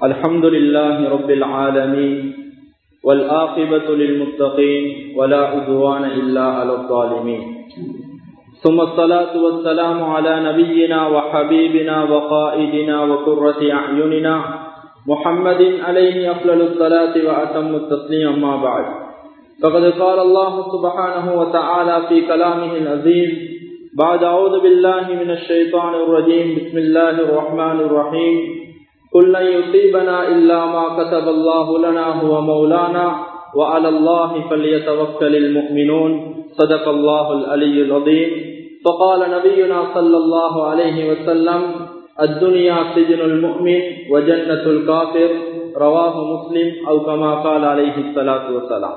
الحمد لله رب العالمين والآقبة للمتقين ولا عدوان إلا على الظالمين ثم الصلاة والسلام على نبينا وحبيبنا وقائدنا وقرة أعيننا محمد عليه أفضل الصلاة وأتم التسليم أما بعد فقد قال الله سبحانه وتعالى في كلامه العظيم بعد أعوذ بالله من الشيطان الرجيم بسم الله الرحمن الرحيم قل لن يصيبنا إلا ما كتب الله لنا هو مولانا وعلى الله فليتوكل المؤمنون صدق الله العلي العظيم فقال نبينا صلى الله عليه وسلم الدنيا سجن المؤمن وجنة الكافر رواه مسلم أو كما قال عليه الصلاة والسلام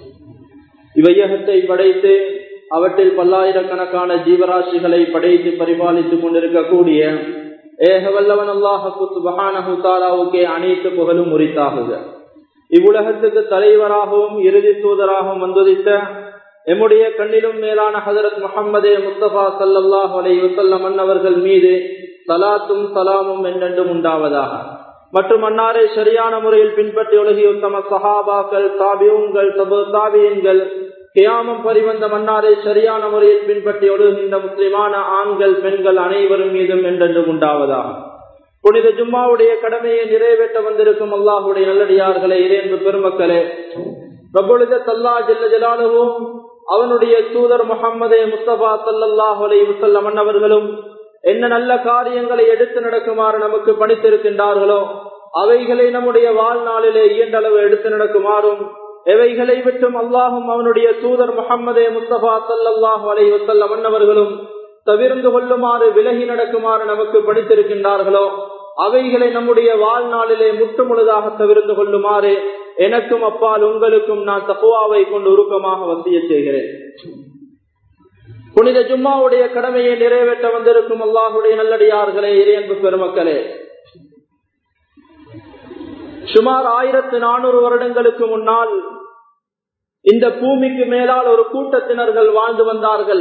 இவையகத்தை படைத்து அவற்றில் பல்லாயிரக்கணக்கான ஜீவராசிகளை படைத்து பரிபாலித்துக் கொண்டிருக்கக்கூடிய ஏகவல்லவன் அல்லாஹு சுபஹானஹு தாலாவுக்கே அனைத்து புகழும் உரித்தாகுக இவ்வுலகத்துக்கு தலைவராகவும் இறுதி தூதராகவும் வந்துதித்த எம்முடைய கண்ணிலும் மேலான ஹதரத் முகம்மதே முஸ்தபா சல்லாஹ் அலை வசல்லம் அன்னவர்கள் மீது சலாத்தும் சலாமும் என்றென்றும் உண்டாவதாக மற்றும் அன்னாரை சரியான முறையில் பின்பற்றி ஒழுகிய உத்தம சஹாபாக்கள் தாபியூன்கள் தாபியன்கள் கியாமம் பரிவந்த மன்னாரை சரியான முறையில் பின்பற்றி ஒழுகின்ற முஸ்லிமான ஆண்கள் பெண்கள் அனைவரும் மீதும் என்றென்றும் உண்டாவதாக புனித ஜும்மாவுடைய கடமையை நிறைவேற்ற வந்திருக்கும் அல்லாஹுடைய நல்லடியார்களே இறைந்து பெருமக்களே பிரபுலித தல்லா ஜெல்ல ஜலாலுவும் அவனுடைய தூதர் முகம்மதே முஸ்தபா சல்லாஹ் அலை முசல்லம் அவர்களும் என்ன நல்ல காரியங்களை எடுத்து நடக்குமாறு நமக்கு பணித்திருக்கின்றார்களோ அவைகளை நம்முடைய வாழ்நாளிலே இயன்றளவு எடுத்து நடக்குமாறும் எவைகளை விட்டும் அல்லாஹும் அவனுடைய தூதர் முகம்மதே முஸ்தபா சல்லாஹூ அலை வசல்லம் அன்னவர்களும் தவிர்ந்து கொள்ளுமாறு விலகி நடக்குமாறு நமக்கு படித்திருக்கின்றார்களோ அவைகளை நம்முடைய வாழ்நாளிலே முற்றுமுழுதாக தவிர்த்து கொள்ளுமாறு எனக்கும் அப்பால் உங்களுக்கும் நான் தப்புவாவை கொண்டு உருக்கமாக வசிய செய்கிறேன் புனித ஜும்மாவுடைய கடமையை நிறைவேற்ற வந்திருக்கும் அல்லாஹுடைய நல்லடியார்களே இறையன்பு பெருமக்களே சுமார் ஆயிரத்து நானூறு வருடங்களுக்கு முன்னால் இந்த பூமிக்கு மேலால் ஒரு கூட்டத்தினர்கள் வாழ்ந்து வந்தார்கள்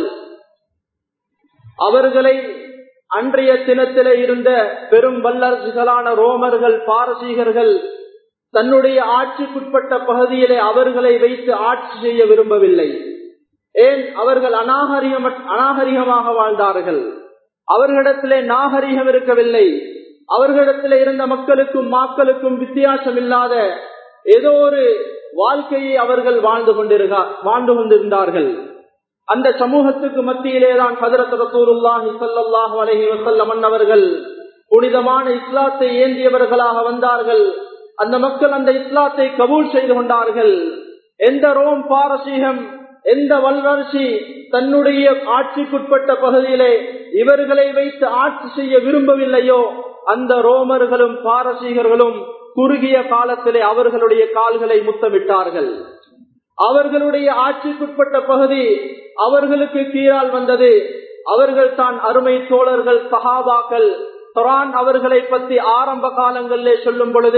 அவர்களை அன்றைய தினத்திலே இருந்த பெரும் வல்லரசுகளான ரோமர்கள் பாரசீகர்கள் தன்னுடைய ஆட்சிக்குட்பட்ட பகுதியிலே அவர்களை வைத்து ஆட்சி செய்ய விரும்பவில்லை ஏன் அவர்கள் அநாகரிகம் அநாகரிகமாக வாழ்ந்தார்கள் அவர்களிடத்திலே நாகரிகம் இருக்கவில்லை அவர்களிடத்தில் இருந்த மக்களுக்கும் மக்களுக்கும் வித்தியாசம் இல்லாத ஏதோ ஒரு வாழ்க்கையை அவர்கள் வாழ்ந்து கொண்டிருக்க வாழ்ந்து கொண்டிருந்தார்கள் அந்த சமூகத்துக்கு மத்தியிலேதான் ஹதரத் ரசூருல்லாஹி சல்லாஹூ அலஹி வசல்லம் அவர்கள் புனிதமான இஸ்லாத்தை ஏந்தியவர்களாக வந்தார்கள் அந்த மக்கள் அந்த இஸ்லாத்தை கபூல் செய்து கொண்டார்கள் எந்த ரோம் பாரசீகம் எந்த வல்லரசி தன்னுடைய ஆட்சிக்குட்பட்ட பகுதியிலே இவர்களை வைத்து ஆட்சி செய்ய விரும்பவில்லையோ அந்த ரோமர்களும் பாரசீகர்களும் குறுகிய காலத்திலே அவர்களுடைய கால்களை முத்தமிட்டார்கள் அவர்களுடைய ஆட்சிக்குட்பட்ட பகுதி அவர்களுக்கு கீழால் வந்தது அவர்கள் தான் அருமை தோழர்கள் சஹாபாக்கள் குரான் அவர்களை பற்றி ஆரம்ப காலங்களிலே சொல்லும் பொழுது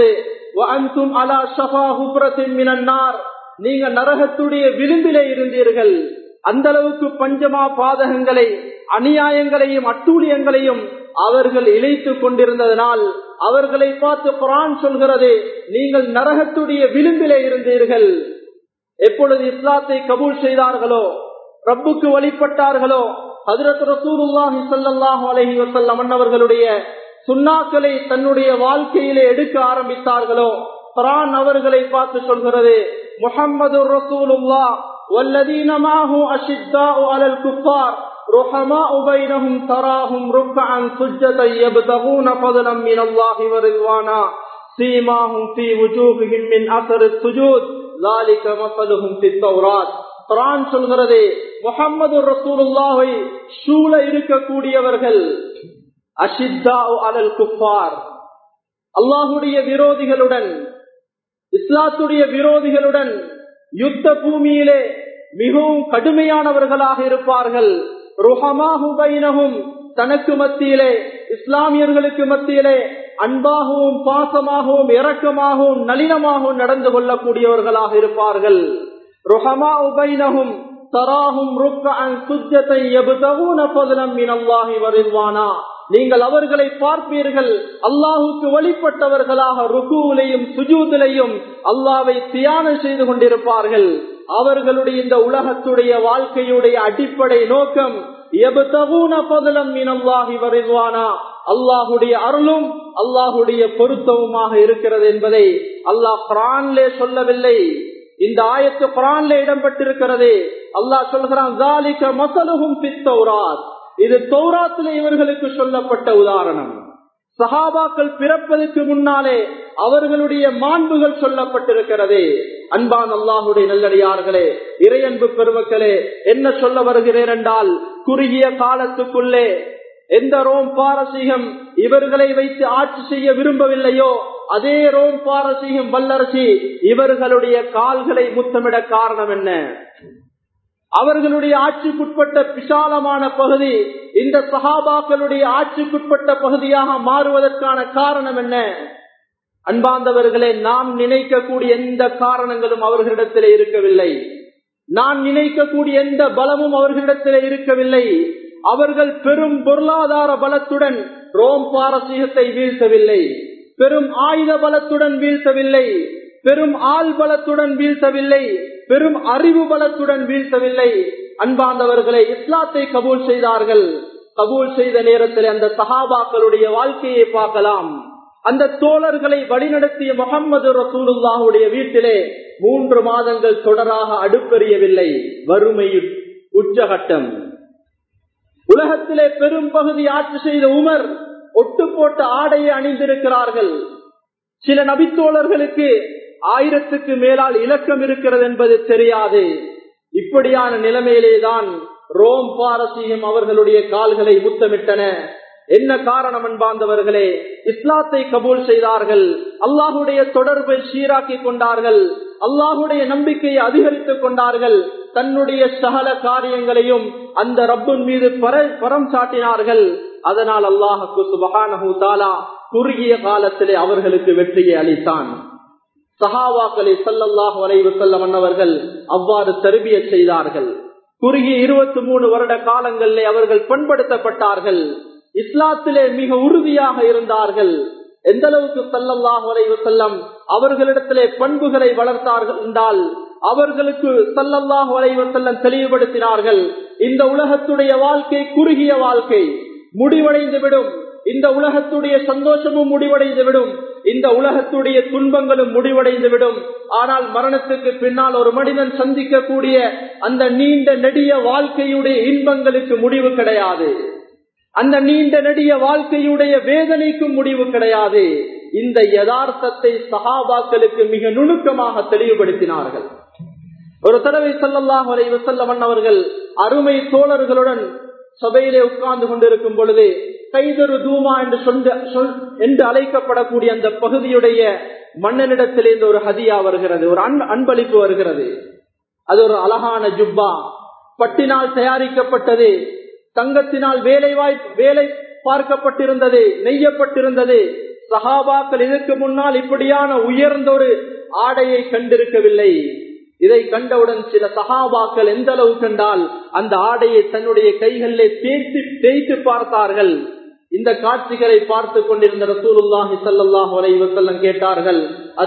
அலா ஷபா மினன்னார் நீங்க நரகத்துடைய விளிம்பிலே இருந்தீர்கள் அந்த அளவுக்கு பஞ்சமா பாதகங்களை அநியாயங்களையும் அட்டூழியங்களையும் அவர்கள் இழைத்து கொண்டிருந்ததனால் அவர்களை பார்த்து குரான் சொல்கிறது நீங்கள் நரகத்துடைய விளிம்பிலே இருந்தீர்கள் எப்பொழுது இஸ்லாத்தை கபூல் செய்தார்களோ ரப்புக்கு வழிபட்டார்களோ ஹதரத் ரசூருல்லாஹி சல்லாஹு அலஹி வசல்லம் அவர்களுடைய சுண்ணாக்களை தன்னுடைய வாழ்க்கையிலே எடுக்க ஆரம்பித்தார்களோ குரான் அவர்களை பார்த்து சொல்கிறது முகம்மது ரசூலுல்லா والذين معه أشداء على الكفار رحماء بينهم تراهم ركعا سجدا يبتغون فضلا من الله ورضوانا سيماهم في وجوههم من أثر السجود ذلك مثلهم في التوراة குரான் சொல்கிறது முகம்மது ரசூலுல்லாவை சூழ இருக்கக்கூடியவர்கள் அஷித்தா அலல் குப்பார் அல்லாஹுடைய விரோதிகளுடன் இஸ்லாத்துடைய விரோதிகளுடன் யுத்த பூமியிலே மிகவும் கடுமையானவர்களாக இருப்பார்கள் ருஹமாஹுபைனகும் தனக்கு மத்தியிலே இஸ்லாமியர்களுக்கு மத்தியிலே அன்பாகவும் பாசமாகவும் இரக்கமாகவும் நளினமாகவும் நடந்து கொள்ளக்கூடியவர்களாக இருப்பார்கள் ருஹமா உபைனகும் தராஹும் ருக்கஅன் சுஜ்ஜத்தை யப்தகூன ஃபضلا மின் அல்லாஹி வரிضவானா நீங்கள் அவர்களை பார்ப்பீர்கள் அல்லாஹுக்கு வழிபட்டவர்களாக ருகுவிலையும் சுஜூதிலையும் அல்லாவை தியானம் செய்து கொண்டிருப்பார்கள் அவர்களுடைய இந்த உலகத்துடைய வாழ்க்கையுடைய அடிப்படை நோக்கம் அல்லாஹுடைய அருளும் அல்லாஹுடைய பொருத்தவுமாக இருக்கிறது என்பதை அல்லாஹ் குரான்லே சொல்லவில்லை இந்த ஆயத்து குரான்ல இடம்பெற்றிருக்கிறது அல்லாஹ் சொல்கிறான் இது தௌராத்திலே இவர்களுக்கு சொல்லப்பட்ட உதாரணம் சஹாபாக்கள் பிறப்பதற்கு முன்னாலே அவர்களுடைய மாண்புகள் சொல்லப்பட்டிருக்கிறது அன்பான் அல்லாஹுடைய நல்லடியார்களே இறையன்பு பெருமக்களே என்ன சொல்ல வருகிறேன் என்றால் குறுகிய காலத்துக்குள்ளே எந்த ரோம் பாரசீகம் இவர்களை வைத்து ஆட்சி செய்ய விரும்பவில்லையோ அதே ரோம் பாரசீகம் வல்லரசி இவர்களுடைய கால்களை முத்தமிட காரணம் என்ன அவர்களுடைய ஆட்சிக்குட்பட்ட விசாலமான பகுதி இந்த சகாபாக்களுடைய ஆட்சிக்குட்பட்ட பகுதியாக மாறுவதற்கான காரணம் என்ன அன்பாந்தவர்களே நாம் நினைக்கக்கூடிய எந்த காரணங்களும் அவர்களிடத்திலே இருக்கவில்லை நான் நினைக்கக்கூடிய எந்த பலமும் அவர்களிடத்திலே இருக்கவில்லை அவர்கள் பெரும் பொருளாதார பலத்துடன் ரோம் பாரசீகத்தை வீழ்த்தவில்லை பெரும் ஆயுத பலத்துடன் வீழ்த்தவில்லை பெரும் ஆள் பலத்துடன் வீழ்த்தவில்லை பெரும் அறிவு பலத்துடன் வீழ்த்தவில்லை அன்பாந்தவர்களை இஸ்லாத்தை கபூல் செய்தார்கள் கபூல் செய்த நேரத்தில் அந்த சஹாபாக்களுடைய வாழ்க்கையை பார்க்கலாம் அந்த தோழர்களை வழிநடத்திய முகம்மது ரசூலுல்லாவுடைய வீட்டிலே மூன்று மாதங்கள் தொடராக அடுப்பெறியவில்லை வறுமையில் உச்சகட்டம் உலகத்திலே பெரும் பகுதி ஆட்சி செய்த உமர் ஒட்டு போட்ட ஆடையை அணிந்திருக்கிறார்கள் சில நபித்தோழர்களுக்கு ஆயிரத்துக்கு மேலால் இலக்கம் இருக்கிறது என்பது தெரியாது இப்படியான நிலைமையிலேதான் ரோம் பாரசீகம் அவர்களுடைய கால்களை முத்தமிட்டன என்ன காரணம் அன்பார்ந்தவர்களே இஸ்லாத்தை கபூல் செய்தார்கள் அல்லாஹுடைய தொடர்பை சீராக்கி கொண்டார்கள் அல்லாஹுடைய நம்பிக்கையை அதிகரித்துக் கொண்டார்கள் தன்னுடைய சகல காரியங்களையும் அந்த ரப்பின் மீது பரம் சாட்டினார்கள் அதனால் அல்லாஹுக்கு சுபகானஹூ தாலா குறுகிய காலத்திலே அவர்களுக்கு வெற்றியை அளித்தான் சஹாவாக்களை சல்லல்லாஹு அலைவு செல்ல மன்னவர்கள் அவ்வாறு தருபிய செய்தார்கள் குறுகிய இருபத்தி மூணு வருட காலங்களிலே அவர்கள் பண்படுத்தப்பட்டார்கள் இஸ்லாத்திலே மிக உறுதியாக இருந்தார்கள் எந்த அளவுக்கு சல்லல்லாஹு அலைவு செல்லம் அவர்களிடத்திலே பண்புகளை வளர்த்தார்கள் என்றால் அவர்களுக்கு சல்லல்லாஹு அலைவு செல்லம் தெளிவுபடுத்தினார்கள் இந்த உலகத்துடைய வாழ்க்கை குறுகிய வாழ்க்கை முடிவடைந்து விடும் இந்த உலகத்துடைய சந்தோஷமும் முடிவடைந்து விடும் இந்த உலகத்துடைய துன்பங்களும் முடிவடைந்து விடும் ஆனால் மரணத்துக்கு பின்னால் ஒரு மனிதன் சந்திக்கக்கூடிய அந்த நீண்ட நெடிய வாழ்க்கையுடைய இன்பங்களுக்கு முடிவு கிடையாது அந்த நீண்ட நெடிய வாழ்க்கையுடைய வேதனைக்கும் முடிவு கிடையாது இந்த யதார்த்தத்தை சகாபாக்களுக்கு மிக நுணுக்கமாக தெளிவுபடுத்தினார்கள் ஒரு தடவை செல்லல்லாஹ் வரை செல்லவன் அவர்கள் அருமை தோழர்களுடன் சபையிலே உட்கார்ந்து கொண்டிருக்கும் பொழுது கைதரு தூமா என்று சொல் என்று அழைக்கப்படக்கூடிய அந்த பகுதியுடைய மன்னனிடத்திலிருந்து ஒரு ஹதியா வருகிறது ஒரு அன்பளிப்பு வருகிறது அது ஒரு அழகான ஜுப்பா பட்டினால் தயாரிக்கப்பட்டது தங்கத்தினால் வேலை வாய்ப்பு வேலை பார்க்கப்பட்டிருந்தது நெய்யப்பட்டிருந்தது சஹாபாக்கள் இதற்கு முன்னால் இப்படியான உயர்ந்த ஒரு ஆடையை கண்டிருக்கவில்லை இதை கண்டவுடன் சில சகாபாக்கள் எந்த அளவு கண்டால் அந்த ஆடையை தன்னுடைய கைகளிலே தேய்த்து தேய்த்து பார்த்தார்கள் இந்த காட்சிகளை பார்த்து கொண்டிருந்த ரசூலுல்லாஹி சல்லாஹ் வலைவசல்லம் கேட்டார்கள்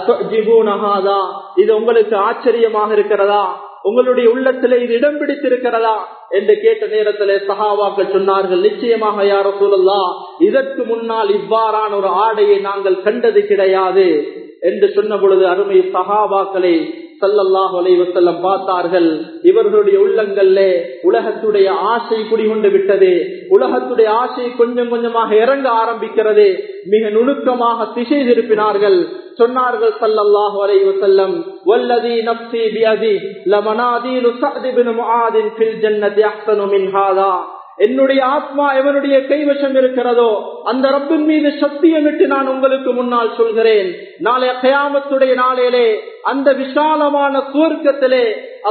அஜிபூனஹாதா இது உங்களுக்கு ஆச்சரியமாக இருக்கிறதா உங்களுடைய உள்ளத்திலே இது இடம் பிடித்திருக்கிறதா என்று கேட்ட நேரத்திலே சகாவாக்கள் சொன்னார்கள் நிச்சயமாக யார சூழல்லா இதற்கு முன்னால் இவ்வாறான ஒரு ஆடையை நாங்கள் கண்டது கிடையாது என்று சொன்ன பொழுது அருமை சகாவாக்களை சல்லல்லாஹ் அலைவசல்லம் பார்த்தார்கள் இவர்களுடைய உள்ளங்கள்ல உலகத்துடைய ஆசை குடிகொண்டு விட்டது உலகத்துடைய ஆசை கொஞ்சம் கொஞ்சமாக இறங்க ஆரம்பிக்கிறது மிக நுணுக்கமாக திசை திருப்பினார்கள் சொன்னார்கள் சல்லல்லாஹு அலைஹி வஸல்லம் வல்லதி நஃப்ஸி பியதி லமனாதீலு சஅத் இப்னு முஆதின் ஃபில் ஜன்னதி அஹ்ஸனு மின் ஹாதா என்னுடைய ஆத்மா எவனுடைய கைவசம் இருக்கிறதோ அந்த ரப்பின் மீது சத்தியமிட்டு நான் உங்களுக்கு முன்னால் சொல்கிறேன் நாளைய கயாமத்துடைய நாளிலே அந்த விசாலமான சுவர்க்கத்திலே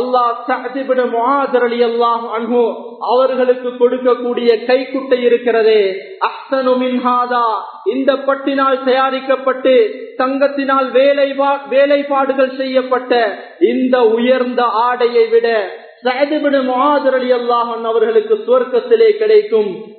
அல்லாஹ் அன்பு அவர்களுக்கு கொடுக்கக்கூடிய கைக்குட்டை இருக்கிறதே அஹ்சனு மின்ஹாதா இந்த பட்டினால் தயாரிக்கப்பட்டு தங்கத்தினால் வேலை வேலைப்பாடுகள் செய்யப்பட்ட இந்த உயர்ந்த ஆடையை விட அவர்களுக்கு சுவர்க்கத்திலே கிடைக்கும்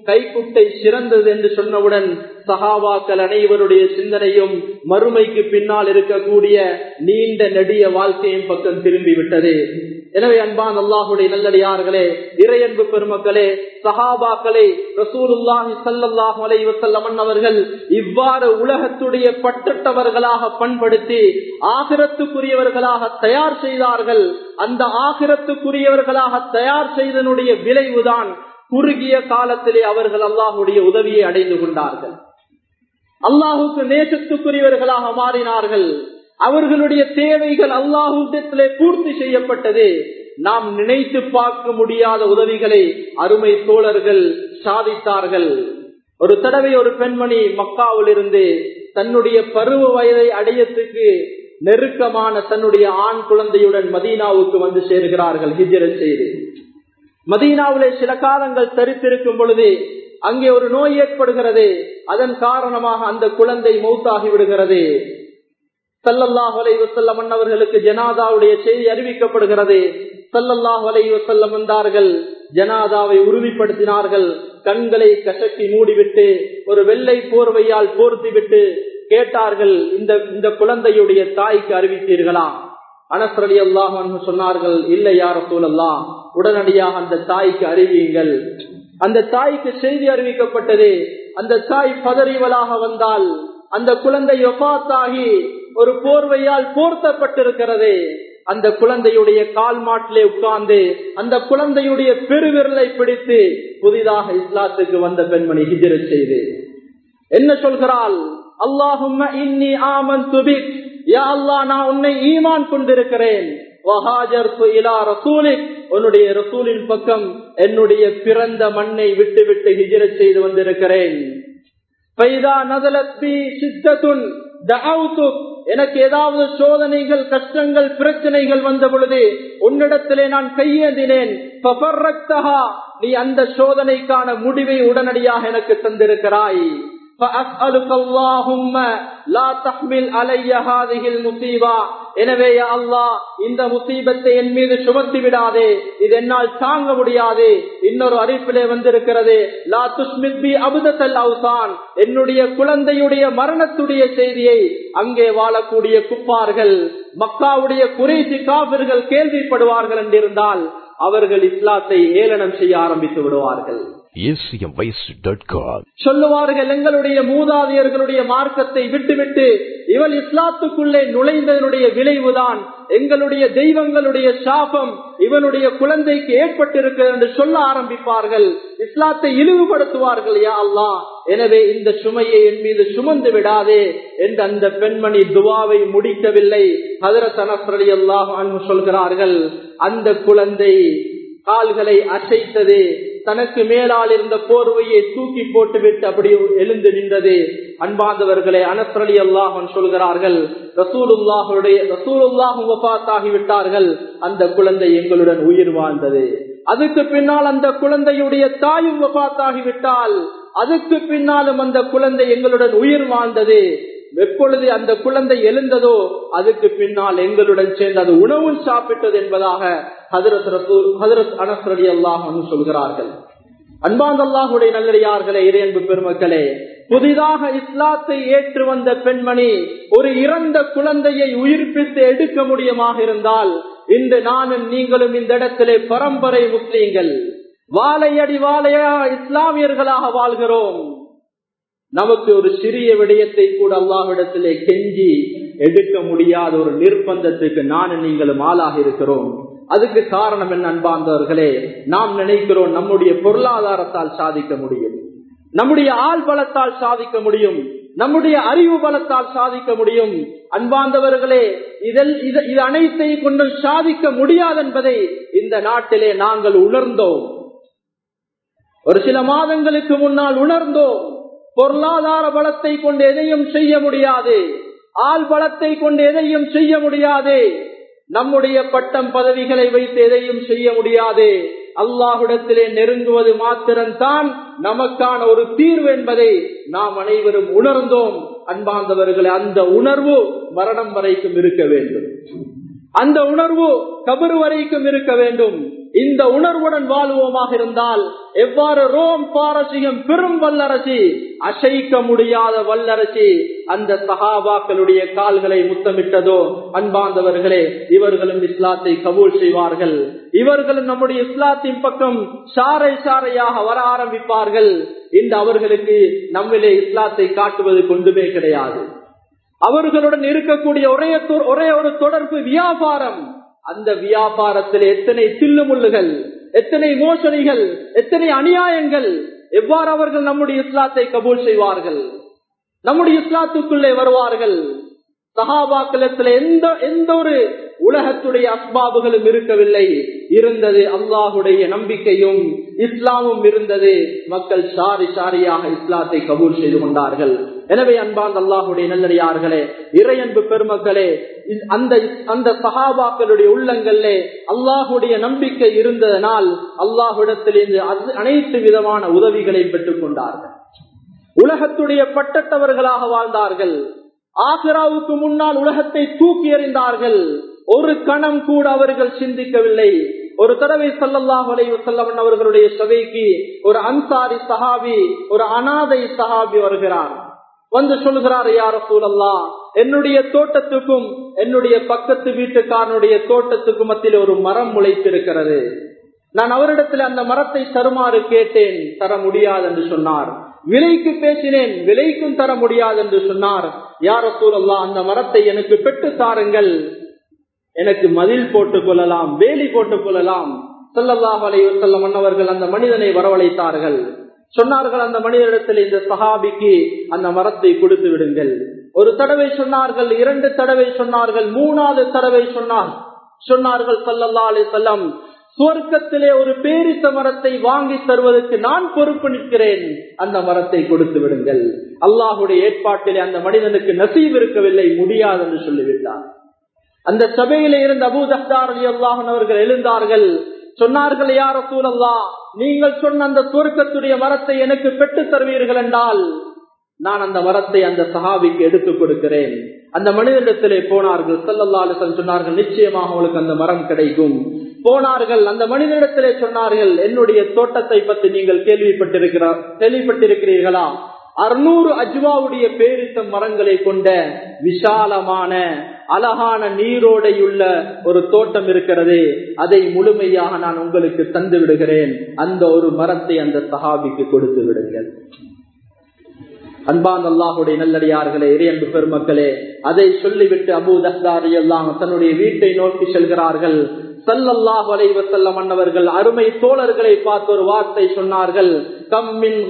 கைக்குட்டை சிறந்தது என்று சொன்னவுடன் சகாவாக்கள் அனைவருடைய சிந்தனையும் மறுமைக்கு பின்னால் இருக்கக்கூடிய நீண்ட நெடிய வாழ்க்கையின் பக்கம் திரும்பி விட்டது எனவே அன்பான் அல்லாஹுடைய நல்லடியார்களே இறையன்பு பெருமக்களே சஹாபாக்களை ரசூலுல்லாஹி சல்லாஹு அலை வசல்லமன் அவர்கள் இவ்வாறு உலகத்துடைய பட்டட்டவர்களாக பண்படுத்தி ஆகிரத்துக்குரியவர்களாக தயார் செய்தார்கள் அந்த ஆகிரத்துக்குரியவர்களாக தயார் செய்தனுடைய விளைவுதான் குறுகிய காலத்திலே அவர்கள் அல்லாஹுடைய உதவியை அடைந்து கொண்டார்கள் அல்லாஹுக்கு நேசத்துக்குரியவர்களாக மாறினார்கள் அவர்களுடைய தேவைகள் அல்லாஹுடத்திலே பூர்த்தி செய்யப்பட்டது நாம் நினைத்து பார்க்க முடியாத உதவிகளை அருமை தோழர்கள் சாதித்தார்கள் ஒரு தடவை ஒரு பெண்மணி மக்காவில் இருந்து தன்னுடைய பருவ வயதை அடையத்துக்கு நெருக்கமான தன்னுடைய ஆண் குழந்தையுடன் மதீனாவுக்கு வந்து சேர்கிறார்கள் ஹிஜரத் செய்து மதீனாவிலே சில காலங்கள் தரித்திருக்கும் பொழுது அங்கே ஒரு நோய் ஏற்படுகிறது அதன் காரணமாக அந்த குழந்தை மௌத்தாகி விடுகிறது சல்லல்லாஹ் அலை வசல்லம் அன்னவர்களுக்கு ஜனாதாவுடைய செய்தி அறிவிக்கப்படுகிறது சல்லல்லாஹ் அலை வசல்லம் வந்தார்கள் ஜனாதாவை உறுதிப்படுத்தினார்கள் கண்களை கசக்கி மூடிவிட்டு ஒரு வெள்ளை போர்வையால் போர்த்திவிட்டு கேட்டார்கள் இந்த இந்த குழந்தையுடைய தாய்க்கு அறிவித்தீர்களா அனசரலி அல்லாஹ் சொன்னார்கள் இல்லை யார சூழல்லா உடனடியாக அந்த தாய்க்கு அறிவியுங்கள் அந்த தாய்க்கு செய்தி அறிவிக்கப்பட்டது அந்த தாய் பதறிவலாக வந்தால் அந்த குழந்தை ஒப்பாத்தாகி ஒரு போர்வையால் போர்த்தப்பட்டிருக்கிறது அந்த குழந்தையுடைய கால் மாட்டிலே உட்கார்ந்து அந்த குழந்தையுடைய பெருவிரலை பிடித்து புதிதாக இஸ்லாத்துக்கு வந்த பெண்மணி ஹிஜர செய்து என்ன சொல்கிறாள் அல்லாஹும் இன்னி ஆமன் துபிக் யா அல்லா நான் உன்னை ஈமான் கொண்டிருக்கிறேன் உன்னுடைய ரசூலின் பக்கம் என்னுடைய பிறந்த மண்ணை விட்டு விட்டு ஹிஜர செய்து வந்திருக்கிறேன் எனக்கு ஏதாவது சோதனைகள் கஷ்டங்கள் பிரச்சனைகள் வந்த பொழுது உன்னிடத்திலே நான் கையேந்தினேன் நீ அந்த சோதனைக்கான முடிவை உடனடியாக எனக்கு தந்திருக்கிறாய் எனவே அல்லா இந்த முசீபத்தை என் மீது சுமத்தி விடாதே இது என்னால் தாங்க முடியாது இன்னொரு அறிப்பிலே வந்திருக்கிறது லா துஷ்மித்பி அபுதல் அவுசான் என்னுடைய குழந்தையுடைய மரணத்துடைய செய்தியை அங்கே வாழக்கூடிய குப்பார்கள் மக்காவுடைய குறைசி காவிர்கள் கேள்விப்படுவார்கள் என்றிருந்தால் அவர்கள் இஸ்லாத்தை ஏளனம் செய்ய ஆரம்பித்து விடுவார்கள் சொல்லுவார்கள் எங்களுடைய மூதாதையர்களுடைய மார்க்கத்தை விட்டுவிட்டு இவள் இஸ்லாத்துக்குள்ளே நுழைந்ததனுடைய விளைவுதான் எங்களுடைய தெய்வங்களுடைய சாபம் இவனுடைய குழந்தைக்கு ஏற்பட்டிருக்கிறது என்று சொல்ல ஆரம்பிப்பார்கள் இஸ்லாத்தை இழிவுபடுத்துவார்கள் யா அல்லா எனவே இந்த சுமையை என் மீது சுமந்து விடாதே என்று அந்த பெண்மணி துவாவை முடிக்கவில்லை ஹதரத் அனஸ்ரலி அல்லாஹ் சொல்கிறார்கள் அந்த குழந்தை கால்களை அசைத்தது தனக்கு மேலால் இருந்த போர்வையை தூக்கி போட்டுவிட்டு அப்படி எழுந்து நின்றது அன்பாந்தவர்களே அனஸ்ரலி அல்லாஹன் சொல்கிறார்கள் ரசூலுல்லாஹுடைய ரசூலுல்லாஹும் வபாத்தாகிவிட்டார்கள் அந்த குழந்தை எங்களுடன் உயிர் வாழ்ந்தது அதுக்கு பின்னால் அந்த குழந்தையுடைய தாயும் வபாத்தாகிவிட்டால் அதுக்கு பின்னாலும் அந்த குழந்தை எங்களுடன் உயிர் வாழ்ந்தது எப்பொழுது அந்த குழந்தை எழுந்ததோ அதுக்கு பின்னால் எங்களுடன் சேர்ந்து அது உணவும் சாப்பிட்டது என்பதாக ஹதரத் ரசூல் ஹதரத் அனஸ்ரடி அல்லாஹ் சொல்கிறார்கள் அன்பாந்த அல்லாஹுடைய நல்லடியார்களே இறையன்பு பெருமக்களே புதிதாக இஸ்லாத்தை ஏற்று வந்த பெண்மணி ஒரு இறந்த குழந்தையை உயிர்ப்பித்து எடுக்க முடியுமாக இருந்தால் இந்த நானும் நீங்களும் இந்த இடத்திலே பரம்பரை முஸ்லீம்கள் வாழையடி வாழையா இஸ்லாமியர்களாக வாழ்கிறோம் நமக்கு ஒரு சிறிய விடயத்தை கூட அல்லாஹிடத்திலே கெஞ்சி எடுக்க முடியாத ஒரு நிர்பந்தத்துக்கு நானும் நீங்களும் ஆளாக இருக்கிறோம் அதுக்கு காரணம் என்ன அன்பார்ந்தவர்களே நாம் நினைக்கிறோம் நம்முடைய பொருளாதாரத்தால் சாதிக்க முடியும் நம்முடைய ஆள் பலத்தால் சாதிக்க முடியும் நம்முடைய அறிவு பலத்தால் சாதிக்க முடியும் அன்பார்ந்தவர்களே இதில் இது அனைத்தையும் கொண்டு சாதிக்க முடியாது என்பதை இந்த நாட்டிலே நாங்கள் உணர்ந்தோம் ஒரு சில மாதங்களுக்கு முன்னால் உணர்ந்தோம் பொருளாதார பலத்தை கொண்டு எதையும் செய்ய முடியாது ஆள் பலத்தை கொண்டு எதையும் செய்ய முடியாது நம்முடைய பட்டம் பதவிகளை வைத்து எதையும் செய்ய முடியாது அல்லாஹுடத்திலே நெருங்குவது மாத்திரம்தான் நமக்கான ஒரு தீர்வு என்பதை நாம் அனைவரும் உணர்ந்தோம் அன்பார்ந்தவர்களே அந்த உணர்வு மரணம் வரைக்கும் இருக்க வேண்டும் அந்த உணர்வு கபரு வரைக்கும் இருக்க வேண்டும் இந்த உணர்வுடன் வாழ்வோமாக இருந்தால் எவ்வாறு ரோம் பாரசீகம் பெரும் வல்லரசி அசைக்க முடியாத வல்லரசி அந்த சகாபாக்களுடைய கால்களை முத்தமிட்டதோ அன்பாந்தவர்களே இவர்களும் இஸ்லாத்தை கபூல் செய்வார்கள் இவர்களும் நம்முடைய இஸ்லாத்தின் பக்கம் சாறை சாறையாக வர ஆரம்பிப்பார்கள் இந்த அவர்களுக்கு நம்மிலே இஸ்லாத்தை காட்டுவது கொண்டுமே கிடையாது அவர்களுடன் இருக்கக்கூடிய ஒரே ஒரே ஒரு தொடர்பு வியாபாரம் அந்த வியாபாரத்தில் எத்தனை தில்லுமுள்ளுகள் எத்தனை மோசடிகள் எத்தனை அநியாயங்கள் எவ்வாறு அவர்கள் நம்முடைய இஸ்லாத்தை கபூல் செய்வார்கள் நம்முடைய இஸ்லாத்துக்குள்ளே வருவார்கள் சகாபாக்களத்தில் எந்த எந்த ஒரு உலகத்துடைய அஸ்பாபுகளும் இருக்கவில்லை இருந்தது அல்லாஹுடைய நம்பிக்கையும் இஸ்லாமும் இருந்தது மக்கள் சாரி சாரியாக இஸ்லாத்தை கபூல் செய்து கொண்டார்கள் எனவே அன்பான் அல்லாஹுடைய நல்லடியார்களே இறையன்பு பெருமக்களே அந்த அந்த சகாபாக்களுடைய உள்ளங்களிலே அல்லாஹுடைய நம்பிக்கை இருந்ததனால் அல்லாஹுடத்திலிருந்து அனைத்து விதமான உதவிகளை பெற்றுக் கொண்டார்கள் உலகத்துடைய பட்டத்தவர்களாக வாழ்ந்தார்கள் ஆசிராவுக்கு முன்னால் உலகத்தை தூக்கி எறிந்தார்கள் ஒரு கணம் கூட அவர்கள் சிந்திக்கவில்லை ஒரு தடவை சல்லல்லாஹ் அலைஹி வஸல்லம் அவர்களுடைய சபைக்கு ஒரு அன்சாரி சஹாபி ஒரு அனாதை சஹாபி வருகிறார் வந்து சொல்கிறார் யார சூழல்லா என்னுடைய தோட்டத்துக்கும் என்னுடைய பக்கத்து வீட்டுக்காரனுடைய தோட்டத்துக்கும் மத்தியில் ஒரு மரம் முளைத்திருக்கிறது நான் அவரிடத்தில் அந்த மரத்தை தருமாறு கேட்டேன் தர முடியாது என்று சொன்னார் விலைக்கு பேசினேன் விலைக்கும் தர முடியாது என்று சொன்னார் யார சூழல்லா அந்த மரத்தை எனக்கு பெற்று தாருங்கள் எனக்கு மதில் போட்டுக் கொள்ளலாம் வேலி போட்டுக் கொள்ளலாம் செல்லல்லாஹ் அலைவசல்ல மன்னவர்கள் அந்த மனிதனை வரவழைத்தார்கள் சொன்னார்கள் அந்த மனிதனிடத்தில் இந்த சஹாபிக்கு அந்த மரத்தை கொடுத்து விடுங்கள் ஒரு தடவை சொன்னார்கள் இரண்டு தடவை சொன்னார்கள் மூணாவது தடவை சொன்னார் சொன்னார்கள் சல்லல்லா அலி செல்லம் சுவர்க்கத்திலே ஒரு பேரித்த மரத்தை வாங்கி தருவதற்கு நான் பொறுப்பு நிற்கிறேன் அந்த மரத்தை கொடுத்து விடுங்கள் அல்லாஹுடைய ஏற்பாட்டிலே அந்த மனிதனுக்கு நசீப் இருக்கவில்லை முடியாது என்று சொல்லிவிட்டார் அந்த சபையில இருந்த அபூதஹார் அலி அல்லாஹன் அவர்கள் எழுந்தார்கள் சொன்னார்கள் யார சூழல்லா நீங்கள் சொன்ன அந்த சுவர்க்கத்துடைய மரத்தை எனக்கு பெற்று தருவீர்கள் என்றால் நான் அந்த மரத்தை அந்த சஹாபிக்கு எடுத்துக் கொடுக்கிறேன் அந்த மனிதனிடத்திலே போனார்கள் சல்லல்லா சொன்னார்கள் நிச்சயமாக அவளுக்கு அந்த மரம் கிடைக்கும் போனார்கள் அந்த மனிதனிடத்திலே சொன்னார்கள் என்னுடைய தோட்டத்தை பற்றி நீங்கள் கேள்விப்பட்டிருக்கிறார் கேள்விப்பட்டிருக்கிறீர்களா அறுநூறு அஜ்வாவுடைய பேரித்த மரங்களை கொண்ட விசாலமான அழகான நீரோடையுள்ள ஒரு தோட்டம் இருக்கிறது அதை முழுமையாக நான் உங்களுக்கு தந்து விடுகிறேன் அந்த ஒரு மரத்தை அந்த சஹாபிக்கு கொடுத்து விடுங்கள் அன்பான் அல்லாஹுடைய நல்லடியார்களே இறையன்பு பெருமக்களே அதை சொல்லிவிட்டு அபு தஹ்தாரி எல்லாம் தன்னுடைய வீட்டை நோக்கி செல்கிறார்கள் சல்லல்லாஹ் அலைவசல்லம் அன்னவர்கள் அருமை தோழர்களை பார்த்து ஒரு வார்த்தை சொன்னார்கள் கம்மின்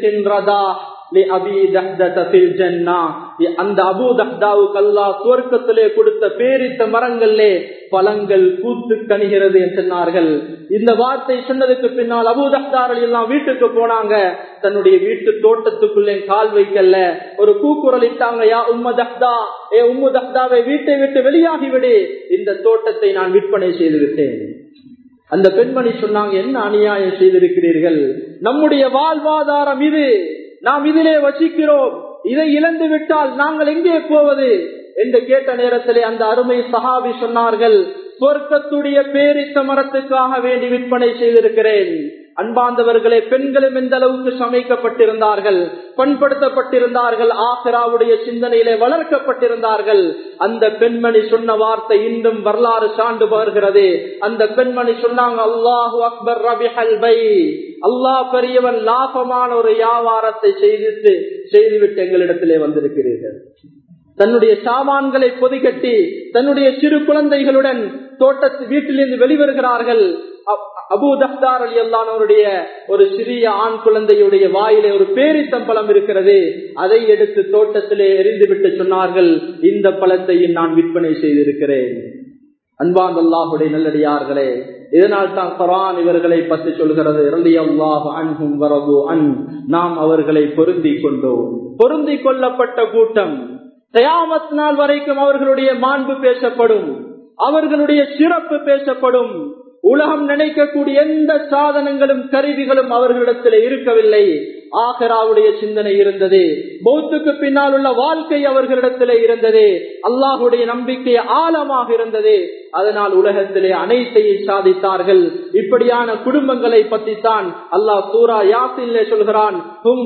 அந்த அபு தஹ்தாவுக்கு அல்லா சுவர்க்கத்திலே கொடுத்த பேரித்த மரங்களிலே பழங்கள் பூத்து கணிகிறது என்று சொன்னார்கள் இந்த வார்த்தை சொன்னதுக்கு பின்னால் அபு தஹ்தார்கள் எல்லாம் வீட்டுக்கு போனாங்க தன்னுடைய வீட்டு தோட்டத்துக்குள்ளே கால் வைக்கல ஒரு கூக்குரல் இட்டாங்க யா உம்ம தஹ்தா ஏ உம்மு தஹ்தாவை வீட்டை விட்டு வெளியாகிவிடு இந்த தோட்டத்தை நான் விற்பனை செய்து விட்டேன் அந்த பெண்மணி சொன்னாங்க என்ன அநியாயம் செய்திருக்கிறீர்கள் நம்முடைய வாழ்வாதாரம் இது நாம் இதிலே வசிக்கிறோம் இதை இழந்து விட்டால் நாங்கள் எங்கே போவது என்று கேட்ட நேரத்திலே அந்த அருமை சஹாபி சொன்னார்கள் சொர்க்கத்துடைய பேரித்த மரத்துக்காக வேண்டி விற்பனை செய்திருக்கிறேன் அன்பாந்தவர்களே பெண்களும் எந்த அளவுக்கு சமைக்கப்பட்டிருந்தார்கள் பண்படுத்தப்பட்டிருந்தார்கள் ஆசிராவுடைய சிந்தனையிலே வளர்க்கப்பட்டிருந்தார்கள் அந்த பெண்மணி சொன்ன வார்த்தை இன்னும் வரலாறு சான்று பகர்கிறது அந்த பெண்மணி சொன்னாங்க அல்லாஹு அக்பர் ரபி பை அல்லாஹ் பெரியவன் லாபமான ஒரு வியாபாரத்தை செய்துட்டு செய்துவிட்டு எங்களிடத்திலே வந்திருக்கிறீர்கள் தன்னுடைய சாமான்களை பொதிகட்டி தன்னுடைய சிறு குழந்தைகளுடன் தோட்டத்து வீட்டிலிருந்து வெளிவருகிறார்கள் அபு தஹ்தார் அலி அல்லானவருடைய ஒரு சிறிய ஆண் குழந்தையுடைய வாயிலே ஒரு பேரித்தம்பழம் இருக்கிறது அதை எடுத்து தோட்டத்திலே எரிந்துவிட்டு சொன்னார்கள் இந்த பழத்தையும் நான் விற்பனை செய்திருக்கிறேன் அன்பான் அல்லாஹுடைய நல்லடியார்களே இதனால் தான் குரான் இவர்களை பற்றி சொல்கிறது அன்பும் வரவு அன் நாம் அவர்களை பொருந்தி கொண்டோம் பொருந்தி கொள்ளப்பட்ட கூட்டம் தயாமத் நாள் வரைக்கும் அவர்களுடைய மாண்பு பேசப்படும் அவர்களுடைய சிறப்பு பேசப்படும் உலகம் நினைக்கக்கூடிய எந்த சாதனங்களும் கருவிகளும் அவர்களிடத்தில் இருக்கவில்லை ஆகராவுடைய சிந்தனை இருந்தது பௌத்துக்கு பின்னால் உள்ள வாழ்க்கை அவர்களிடத்திலே இருந்தது அல்லாஹுடைய நம்பிக்கை ஆழமாக இருந்தது அதனால் உலகத்திலே அனைத்தையும் சாதித்தார்கள் இப்படியான குடும்பங்களை பற்றித்தான் அல்லாஹ் சூரா யாசிலே சொல்கிறான்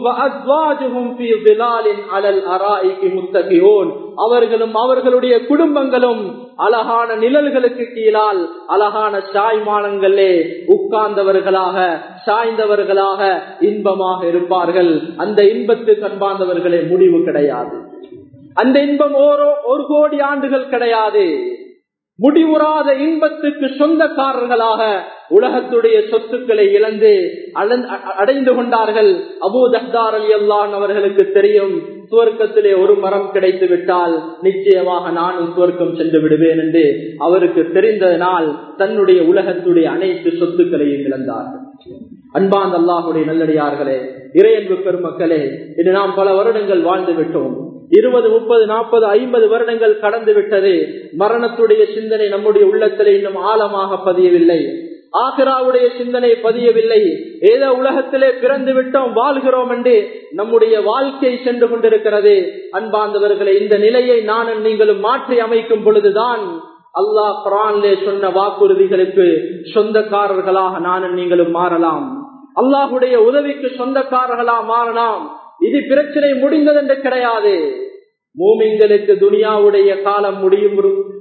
அவர்களும் அவர்களுடைய குடும்பங்களும் அழகான நிழல்களுக்கு கீழால் அழகான சாய்மானங்களே உட்கார்ந்தவர்களாக சாய்ந்தவர்களாக இன்பமாக இருப்பார்கள் அந்த இன்பத்துக்கு அன்பார்ந்தவர்களே முடிவு கிடையாது அந்த இன்பம் ஓரோ ஒரு கோடி ஆண்டுகள் கிடையாது முடிவுறாத இன்பத்துக்கு சொந்தக்காரர்களாக உலகத்துடைய சொத்துக்களை இழந்து அடைந்து கொண்டார்கள் அபூ தஹ்தார் அலி அல்லான் அவர்களுக்கு தெரியும் சுவர்க்கத்திலே ஒரு மரம் கிடைத்து விட்டால் நிச்சயமாக நானும் சுவர்க்கம் சென்று விடுவேன் என்று அவருக்கு தெரிந்ததனால் தன்னுடைய உலகத்துடைய அனைத்து சொத்துக்களையும் இழந்தார்கள் அன்பாந்த அல்லாஹுடைய நல்லடியார்களே இறையன்பு பெருமக்களே இது நாம் பல வருடங்கள் வாழ்ந்து விட்டோம் இருபது முப்பது நாற்பது ஐம்பது வருடங்கள் கடந்து விட்டது மரணத்துடைய சிந்தனை நம்முடைய உள்ளத்திலே இன்னும் ஆழமாக பதியவில்லை ஆசிராவுடைய சிந்தனை பதியவில்லை ஏதோ உலகத்திலே பிறந்து விட்டோம் வாழ்கிறோம் என்று நம்முடைய வாழ்க்கை சென்று கொண்டிருக்கிறது அன்பார்ந்தவர்களை இந்த நிலையை நானும் நீங்களும் மாற்றி அமைக்கும் பொழுதுதான் அல்லாஹ் குரான்லே சொன்ன வாக்குறுதிகளுக்கு சொந்தக்காரர்களாக நானும் நீங்களும் மாறலாம் அல்லாஹுடைய உதவிக்கு சொந்தக்காரர்களா மாறலாம் இது பிரச்சனை முடிந்தது என்று கிடையாது மூமிங்களுக்கு துனியாவுடைய காலம் முடியும்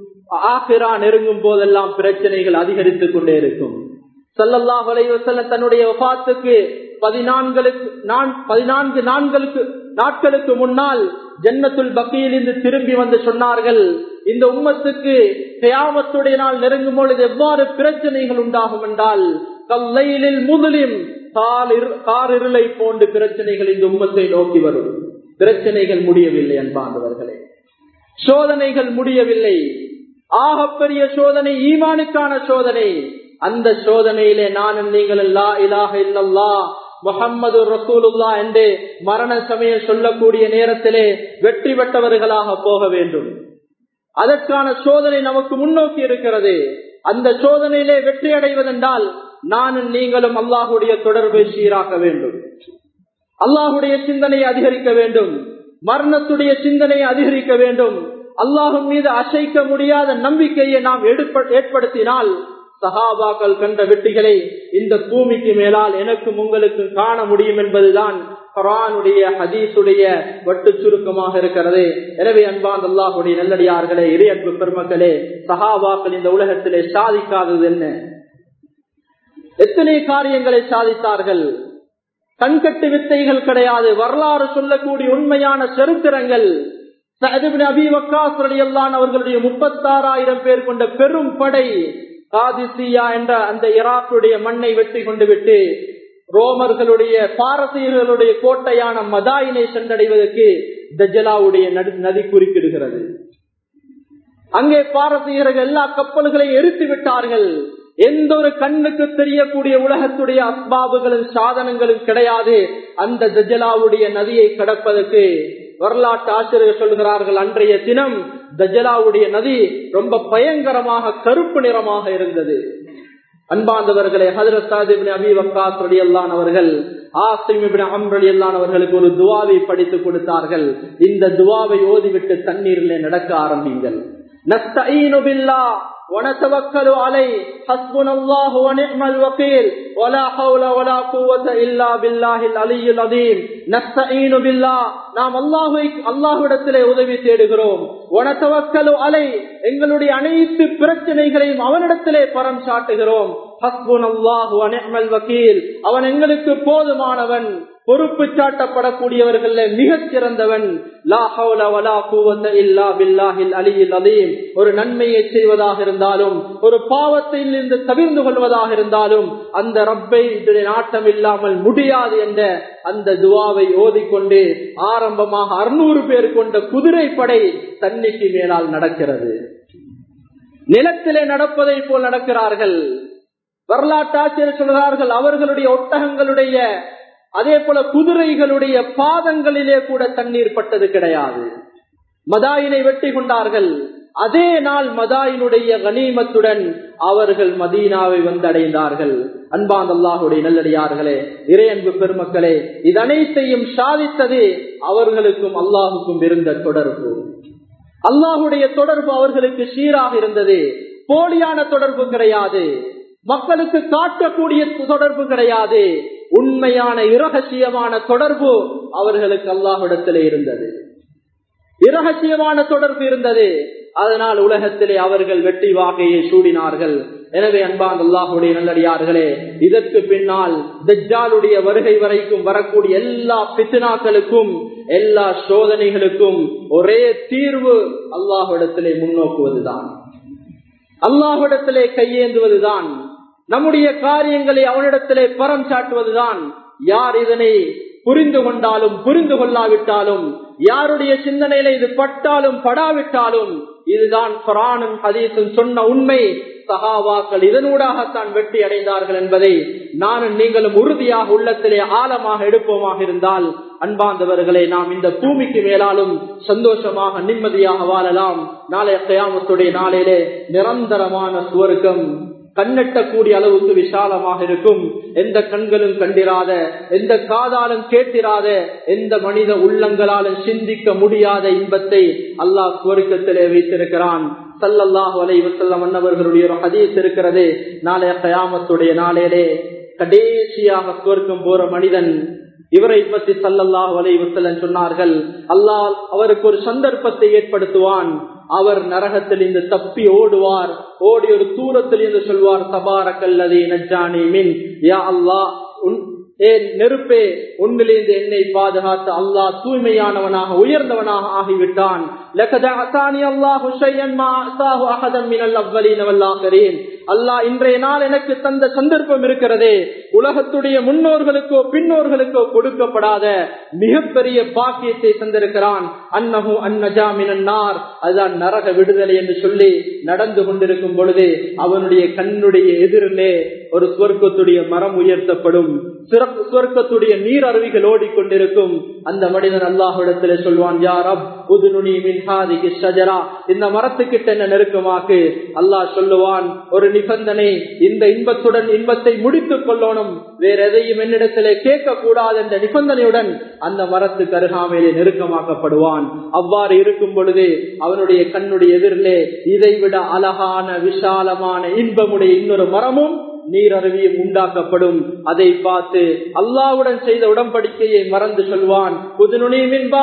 ஆகிரா நெருங்கும் போதெல்லாம் பிரச்சனைகள் அதிகரித்துக் கொண்டே இருக்கும் சல்லல்லாஹ் அலைவசல்ல தன்னுடைய வபாத்துக்கு பதினான்களுக்கு பதினான்கு நான்களுக்கு நாட்களுக்கு முன்னால் ஜன்னத்துல் பக்கியில் இருந்து திரும்பி வந்து சொன்னார்கள் இந்த உம்மத்துக்கு கயாமத்துடைய நாள் நெருங்கும் பொழுது எவ்வாறு பிரச்சனைகள் உண்டாகும் என்றால் கல்லையிலில் முதலில் கார் இருளை போன்று பிரச்சனைகள் இந்த உம்மத்தை நோக்கி வரும் பிரச்சனைகள் முடியவில்லை அன்பாண்டவர்களே சோதனைகள் முடியவில்லை ஆகப்பெரிய சோதனை ஈமானுக்கான சோதனை அந்த சோதனையிலே நானும் நீங்கள் லா இலாக இல்லல்லா முகம்மது ரசூலுல்லா என்று மரண சமயம் சொல்லக்கூடிய நேரத்திலே வெற்றி பெற்றவர்களாக போக வேண்டும் அதற்கான சோதனை நமக்கு முன்னோக்கி இருக்கிறது அந்த சோதனையிலே வெற்றி அடைவதென்றால் நானும் நீங்களும் அல்லாஹுடைய தொடர்பை சீராக்க வேண்டும் அல்லாஹுடைய சிந்தனையை அதிகரிக்க வேண்டும் மரணத்துடைய சிந்தனையை அதிகரிக்க வேண்டும் அல்லாஹும் மீது அசைக்க முடியாத நம்பிக்கையை நாம் ஏற்படுத்தினால் சஹாபாக்கள் கண்ட வெற்றிகளை இந்த பூமிக்கு மேலால் எனக்கும் உங்களுக்கும் காண முடியும் என்பதுதான் குரானுடைய ஹதீசுடைய வட்டு சுருக்கமாக இருக்கிறது எனவே அன்பான் அல்லாஹுடைய நல்லடியார்களே இறையன்பு பெருமக்களே சஹாபாக்கள் இந்த உலகத்திலே சாதிக்காதது என்ன எத்தனை காரியங்களை சாதித்தார்கள் கண்கட்டு வித்தைகள் கிடையாது வரலாறு சொல்லக்கூடிய உண்மையான சரித்திரங்கள் அவர்களுடைய முப்பத்தாறாயிரம் பேர் கொண்ட பெரும் படை காதிசியா என்ற அந்த ஈராக்குடைய மண்ணை வெற்றி கொண்டு விட்டு ரோமர்களுடைய பாரசீகர்களுடைய கோட்டையான மதாயினை சென்றடைவதற்கு தஜலாவுடைய நதி குறுக்கிடுகிறது அங்கே பாரசீகர்கள் எல்லா கப்பல்களையும் எரித்து விட்டார்கள் எந்த ஒரு கண்ணுக்கு தெரியக்கூடிய உலகத்துடைய அஸ்பாபுகளும் சாதனங்களும் கிடையாது அந்த தஜலாவுடைய நதியை கடப்பதற்கு வரலாற்று ஆசிரியர் சொல்கிறார்கள் அன்றைய தினம் தஜலாவுடைய நதி ரொம்ப பயங்கரமாக கருப்பு நிறமாக இருந்தது அன்பாந்தவர்களே ஹதரத் அபி வக்காஸ் அலி அல்லான் அவர்கள் ஆசிம் அம்ர் அலி அல்லான் அவர்களுக்கு ஒரு துவாவை படித்து கொடுத்தார்கள் இந்த துவாவை ஓதிவிட்டு தண்ணீரிலே நடக்க ஆரம்பிங்கள் نستعين بالله ونتوكل عليه حسبنا الله ونعم الوكيل ولا حول ولا قوة إلا بالله العلي العظيم نستعين بالله நாம் அல்லாஹை அல்லாஹ்விடத்திலே உதவி தேடுகிறோம் வனத்தவக்கலு அலை எங்களுடைய அனைத்து பிரச்சனைகளையும் அவனிடத்திலே பரம் சாட்டுகிறோம் ஹஸ்புன் அல்லாஹு அனிமல் வக்கீல் அவன் எங்களுக்கு போதுமானவன் பொறுப்பு சாட்டப்படக்கூடியவர்கள் மிகச் சிறந்தவன் ஒரு நன்மையை செய்வதாக இருந்தாலும் ஒரு பாவத்தில் இருந்து தவிர்ந்து கொள்வதாக இருந்தாலும் அந்த ரப்பை நாட்டம் இல்லாமல் முடியாது என்ற அந்த துவாவை ஓதிக்கொண்டு ஆரம்பமாக அறுநூறு பேர் கொண்ட குதிரை படை தண்ணிக்கு மேலால் நடக்கிறது நிலத்திலே நடப்பதை போல் நடக்கிறார்கள் வரலாற்று ஆசிரியர் சொல்கிறார்கள் அவர்களுடைய ஒட்டகங்களுடைய அதே போல குதிரைகளுடைய பாதங்களிலே கூட தண்ணீர் பட்டது கிடையாது மதாயினை வெட்டி கொண்டார்கள் அதே நாள் மதாயினுடைய கனிமத்துடன் அவர்கள் மதீனாவை வந்தடைந்தார்கள் அன்பான் அல்லாஹுடைய நல்லடியார்களே இறையன்பு பெருமக்களே இது அனைத்தையும் சாதித்தது அவர்களுக்கும் அல்லாஹுக்கும் இருந்த தொடர்பு அல்லாஹுடைய தொடர்பு அவர்களுக்கு சீராக இருந்தது போலியான தொடர்பு கிடையாது மக்களுக்கு காட்டக்கூடிய தொடர்பு கிடையாது உண்மையான இரகசியமான தொடர்பு அவர்களுக்கு அல்லாஹிடத்திலே இருந்தது இரகசியமான தொடர்பு இருந்தது அதனால் உலகத்திலே அவர்கள் வெற்றி வாகையை சூடினார்கள் எனவே அன்பான் அல்லாஹுடைய நல்லடியார்களே இதற்கு பின்னால் தஜ்ஜாலுடைய வருகை வரைக்கும் வரக்கூடிய எல்லா பித்தினாக்களுக்கும் எல்லா சோதனைகளுக்கும் ஒரே தீர்வு அல்லாஹுடத்திலே முன்னோக்குவதுதான் அல்லாஹுடத்திலே கையேந்துவதுதான் நம்முடைய காரியங்களை அவனிடத்திலே பரம் சாட்டுவதுதான் யார் இதனை புரிந்து கொண்டாலும் புரிந்து கொள்ளாவிட்டாலும் யாருடைய சிந்தனையில இது பட்டாலும் படாவிட்டாலும் இதுதான் குரானும் ஹதீஸும் சொன்ன உண்மை சகாவாக்கள் இதனூடாகத்தான் வெற்றி அடைந்தார்கள் என்பதை நானும் நீங்களும் உறுதியாக உள்ளத்திலே ஆழமாக எடுப்போமாக இருந்தால் அன்பாந்தவர்களை நாம் இந்த பூமிக்கு மேலாலும் சந்தோஷமாக நிம்மதியாக வாழலாம் நாளைய கயாமத்துடைய நாளிலே நிரந்தரமான சுவர்க்கம் கண்ணெட்டக்கூடிய அளவுக்கு விசாலமாக இருக்கும் எந்த கண்களும் கண்டிராத எந்த காதாலும் கேட்டிராத எந்த மனித உள்ளங்களாலும் சிந்திக்க முடியாத இன்பத்தை அல்லாஹ் சுவர்க்கத்திலே வைத்திருக்கிறான் சல்லல்லாஹு அலைவசல்லம் அன்னவர்களுடைய ஒரு ஹதீஸ் இருக்கிறது நாளைய கயாமத்துடைய நாளிலே கடைசியாக சுவர்க்கம் போற மனிதன் இவரை பற்றி சல்லல்லாஹு அலைவசல்லன் சொன்னார்கள் அல்லாஹ் அவருக்கு ஒரு சந்தர்ப்பத்தை ஏற்படுத்துவான் அவர் நரகத்தில் இருந்து தப்பி ஓடுவார் ஓடி ஒரு தூரத்தில் இருந்து சொல்வார் தபாரக்கல்லதி நஜானி மின் யா அல்லா ஏ நெருப்பே உன்னிலிருந்து என்னை பாதுகாத்து அல்லாஹ் தூய்மையானவனாக உயர்ந்தவனாக ஆகிவிட்டான் அல்லாஹ் இன்றைய நாள் எனக்கு தந்த சந்தர்ப்பம் இருக்கிறதே உலகத்துடைய முன்னோர்களுக்கோ பின்னோர்களுக்கோ கொடுக்கப்படாத மிகப்பெரிய பாக்கியத்தை தந்திருக்கிறான் அன்னஹு அந்நஜாமினார் அதுதான் நரக விடுதலை என்று சொல்லி நடந்து கொண்டிருக்கும் பொழுது அவனுடைய கண்ணுடைய எதிரிலே ஒரு சொர்க்கத்துடைய மரம் உயர்த்தப்படும் சுவர்க்கத்துடைய நீர் அருவிகள் ஓடிக்கொண்டிருக்கும் அந்த மனிதன் அல்லாஹிடத்துல சொல்வான் யாரப் புதுநுனி மின்ஹாதிக்கு ஷஜரா இந்த மரத்துக்கிட்ட என்ன நெருக்கமாக்கு அல்லாஹ் சொல்லுவான் ஒரு நிபந்தனை இந்த இன்பத்துடன் இன்பத்தை முடித்துக் கொள்ளணும் வேற எதையும் என்னிடத்திலே கேட்க கூடாது என்ற நிபந்தனையுடன் அந்த மரத்துக்கு அருகாமையிலே நெருக்கமாக்கப்படுவான் அவ்வாறு இருக்கும் பொழுது அவனுடைய கண்ணுடைய எதிரிலே இதைவிட அழகான விசாலமான இன்பமுடைய இன்னொரு மரமும் நீர் அருவியும் உண்டாக்கப்படும் அதை பார்த்து அல்லாவுடன் செய்த உடன்படிக்கையை மறந்து சொல்வான் புதுநுனி மின்பா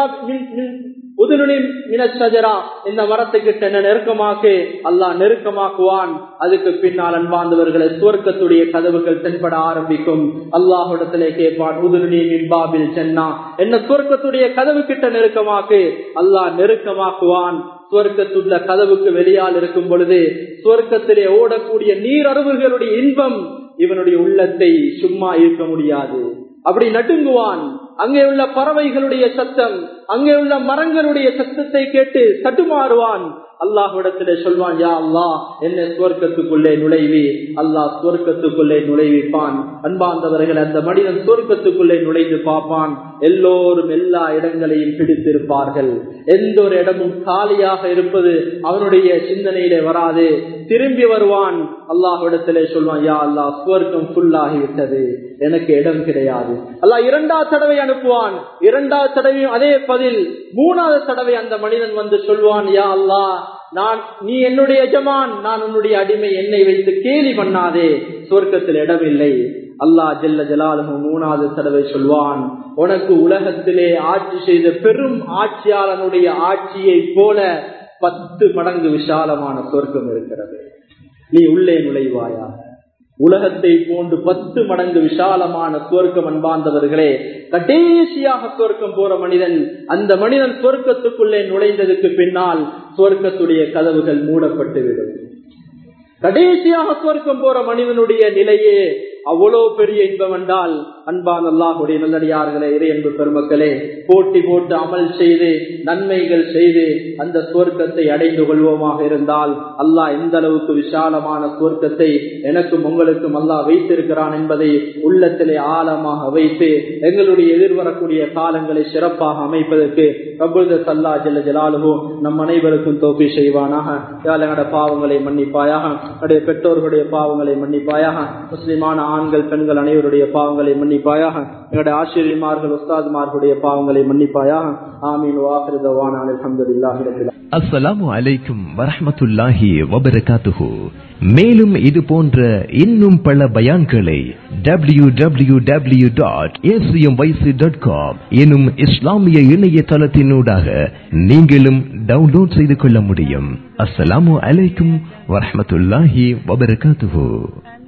உதுனுனி மினச்சஜரா இந்த மரத்துக்கிட்ட என்ன நெருக்கமாக்கு அல்லாஹ் நெருக்கமாக்குவான் அதுக்கு பின்னால் அன்பாந்தவர்களை சுவர்க்கத்துடைய கதவுகள் தென்பட ஆரம்பிக்கும் அல்லாஹிடத்திலே கேட்பான் உதுனுனி மின்பாபில் சென்னா என்ன சுவர்க்கத்துடைய கதவு கிட்ட நெருக்கமாக்கு அல்லாஹ் நெருக்கமாக்குவான் சுவர்க்கத்துள்ள கதவுக்கு வெளியால் இருக்கும் பொழுது சுவர்க்கத்திலே ஓடக்கூடிய நீரருவுகளுடைய இன்பம் இவனுடைய உள்ளத்தை சும்மா இருக்க முடியாது அப்படி நடுங்குவான் அங்கே உள்ள பறவைகளுடைய சத்தம் அங்கே உள்ள மரங்களுடைய சத்தத்தை கேட்டு தட்டுமாறுவான் அல்லாஹ்விடத்திலே சொல்வான் யா அல்லா என்ன சுவர்க்கத்துக்குள்ளே நுழைவி அல்லாஹ் சுவர்க்கத்துக்குள்ளே நுழைவிப்பான் அன்பாந்தவர்கள் அந்த மனிதன் சுவர்க்கத்துக்குள்ளே நுழைந்து பார்ப்பான் எல்லோரும் எல்லா இடங்களையும் பிடித்திருப்பார்கள் எந்த ஒரு இடமும் காலியாக இருப்பது அவனுடைய சிந்தனையிலே வராது திரும்பி வருவான் அல்லாஹ்விடத்திலே சொல்வான் யா அல்லாஹ் சுவர்க்கம் ஃபுல்லாகி விட்டது எனக்கு இடம் கிடையாது அல்லாஹ் இரண்டாவது தடவை அனுப்புவான் இரண்டாவது தடவையும் அதே பதில் மூணாவது தடவை அந்த மனிதன் வந்து சொல்வான் யா அல்லாஹ் நான் நீ என்னுடைய எஜமான் நான் உன்னுடைய அடிமை என்னை வைத்து கேலி பண்ணாதே சொர்க்கத்தில் இடமில்லை அல்லாஹ் ஜெல்ல ஜலாலுமு மூணாவது தடவை சொல்வான் உனக்கு உலகத்திலே ஆட்சி செய்த பெரும் ஆட்சியாளனுடைய ஆட்சியை போல பத்து மடங்கு விசாலமான சொர்க்கம் இருக்கிறது நீ உள்ளே நுழைவாயா உலகத்தை போன்று பத்து மடங்கு விசாலமான சுவர்க்கம் அன்பாந்தவர்களே கடைசியாக சுவர்க்கம் போற மனிதன் அந்த மனிதன் சுவர்க்கத்துக்குள்ளே நுழைந்ததுக்கு பின்னால் சுவர்க்கத்துடைய கதவுகள் மூடப்பட்டுவிடும் கடைசியாக சுவர்க்கம் போற மனிதனுடைய நிலையே அவ்வளவு பெரிய இன்பம் என்றால் அன்பான் அல்லாஹுடைய நல்லடியார்களே இறை என்பு பெருமக்களே போட்டி போட்டு அமல் செய்து நன்மைகள் செய்து அந்த சுவர்க்கத்தை அடைந்து கொள்வோமாக இருந்தால் அல்லாஹ் எந்த அளவுக்கு விசாலமான சுவர்க்கத்தை எனக்கும் உங்களுக்கும் அல்லாஹ் வைத்திருக்கிறான் என்பதை உள்ளத்திலே ஆழமாக வைத்து எங்களுடைய எதிர்வரக்கூடிய காலங்களை சிறப்பாக அமைப்பதற்கு பிரபுத சல்லா ஜல்ல ஜலாலுகோ நம் அனைவருக்கும் தோப்பி செய்வானாக எங்களோட பாவங்களை மன்னிப்பாயாக என்னுடைய பெற்றோர்களுடைய பாவங்களை மன்னிப்பாயாக முஸ்லிமான ஆண்கள் பெண்கள் அனைவருடைய பாவங்களை மன்னிப்பாயாக எங்களுடைய ஆசிரியமார்கள் உஸ்தாதுமார்களுடைய பாவங்களை மன்னிப்பாயாக ஆமீன் வாஹிருதவான அலமதுல்லாஹி அஸ்ஸலாமு அலைக்கும் வரஹ்மத்துல்லாஹி வபரகாத்துஹு மேலும் இது போன்ற இன்னும் பல பயான்களை W W W dot dot com எனும் இஸ்லாமிய இணையதளத்தினூடாக நீங்களும் டவுன்லோட் செய்து கொள்ள முடியும் அஸ்ஸலாமு அலைக்கும் வரஹ்மத்துல்லாஹி வபரகாத்துஹு